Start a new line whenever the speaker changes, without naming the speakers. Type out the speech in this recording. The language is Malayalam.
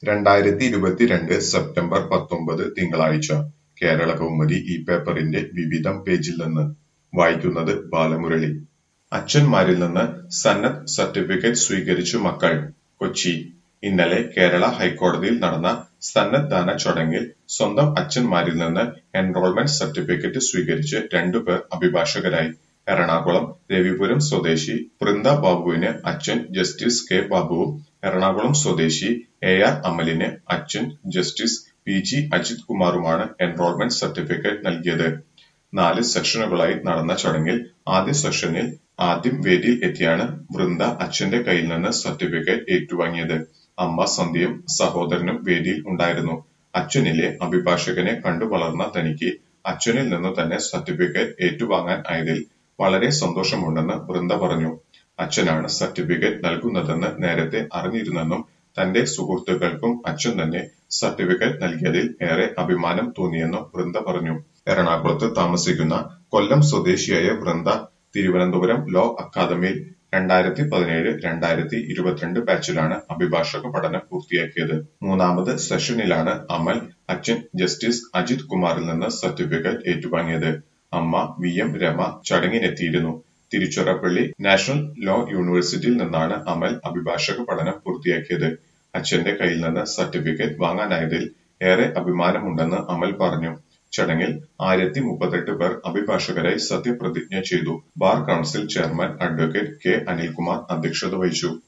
രണ്ടായിരത്തി ഇരുപത്തിരണ്ട് സെപ്റ്റംബർ പത്തൊമ്പത് തിങ്കളാഴ്ച കേരള കൗമുദി ഈ പേപ്പറിന്റെ വിവിധം പേജിൽ നിന്ന് വായിക്കുന്നത് ബാലമുരളി അച്ഛന്മാരിൽ നിന്ന് സന്നദ്ധ സർട്ടിഫിക്കറ്റ് സ്വീകരിച്ചു മക്കൾ കൊച്ചി ഇന്നലെ കേരള ഹൈക്കോടതിയിൽ നടന്ന സന്നദ്ധാന ചടങ്ങിൽ സ്വന്തം അച്ഛന്മാരിൽ നിന്ന് എൻറോൾമെന്റ് സർട്ടിഫിക്കറ്റ് സ്വീകരിച്ച് രണ്ടുപേർ അഭിഭാഷകരായി എറണാകുളം രവിപുരം സ്വദേശി വൃന്ദ ബാബുവിന് അച്ഛൻ ജസ്റ്റിസ് കെ ബാബുവും എറണാകുളം സ്വദേശി എ ആർ അമലിന് അച്ഛൻ ജസ്റ്റിസ് പി ജി അജിത് കുമാറുമാണ് എൻറോൾമെന്റ് സർട്ടിഫിക്കറ്റ് നൽകിയത് നാല് സെഷനുകളായി നടന്ന ചടങ്ങിൽ ആദ്യ സെഷനിൽ ആദ്യം വേദിയിൽ എത്തിയാണ് വൃന്ദ അച്ഛന്റെ കയ്യിൽ നിന്ന് സർട്ടിഫിക്കറ്റ് ഏറ്റുവാങ്ങിയത് അമ്മ സന്ധ്യയും സഹോദരനും വേദിയിൽ ഉണ്ടായിരുന്നു അച്ഛനിലെ അഭിഭാഷകനെ കണ്ടു വളർന്ന തനിക്ക് അച്ഛനിൽ നിന്ന് തന്നെ സർട്ടിഫിക്കറ്റ് ഏറ്റുവാങ്ങാൻ ആയതിൽ വളരെ സന്തോഷമുണ്ടെന്ന് വൃന്ദ പറഞ്ഞു അച്ഛനാണ് സർട്ടിഫിക്കറ്റ് നൽകുന്നതെന്ന് നേരത്തെ അറിഞ്ഞിരുന്നെന്നും തന്റെ സുഹൃത്തുക്കൾക്കും അച്ഛൻ തന്നെ സർട്ടിഫിക്കറ്റ് നൽകിയതിൽ ഏറെ അഭിമാനം തോന്നിയെന്നും വൃന്ദ പറഞ്ഞു എറണാകുളത്ത് താമസിക്കുന്ന കൊല്ലം സ്വദേശിയായ വൃന്ദ തിരുവനന്തപുരം ലോ അക്കാദമിയിൽ രണ്ടായിരത്തി പതിനേഴ് രണ്ടായിരത്തി ഇരുപത്തിരണ്ട് ബാച്ചിലാണ് അഭിഭാഷക പഠനം പൂർത്തിയാക്കിയത് മൂന്നാമത് സെഷനിലാണ് അമൽ അച്ഛൻ ജസ്റ്റിസ് അജിത് കുമാറിൽ നിന്ന് സർട്ടിഫിക്കറ്റ് ഏറ്റുവാങ്ങിയത് അമ്മ വി എം രമ ചടങ്ങിനെത്തിയിരുന്നു തിരുച്ചിറപ്പള്ളി നാഷണൽ ലോ യൂണിവേഴ്സിറ്റിയിൽ നിന്നാണ് അമൽ അഭിഭാഷക പഠനം പൂർത്തിയാക്കിയത് അച്ഛന്റെ കയ്യിൽ നിന്ന് സർട്ടിഫിക്കറ്റ് വാങ്ങാനായതിൽ ഏറെ അഭിമാനമുണ്ടെന്ന് അമൽ പറഞ്ഞു ചടങ്ങിൽ ആയിരത്തി മുപ്പത്തെട്ട് പേർ അഭിഭാഷകരായി സത്യപ്രതിജ്ഞ ചെയ്തു bar council chairman advocate K Anilkumar അധ്യക്ഷത വഹിച്ചു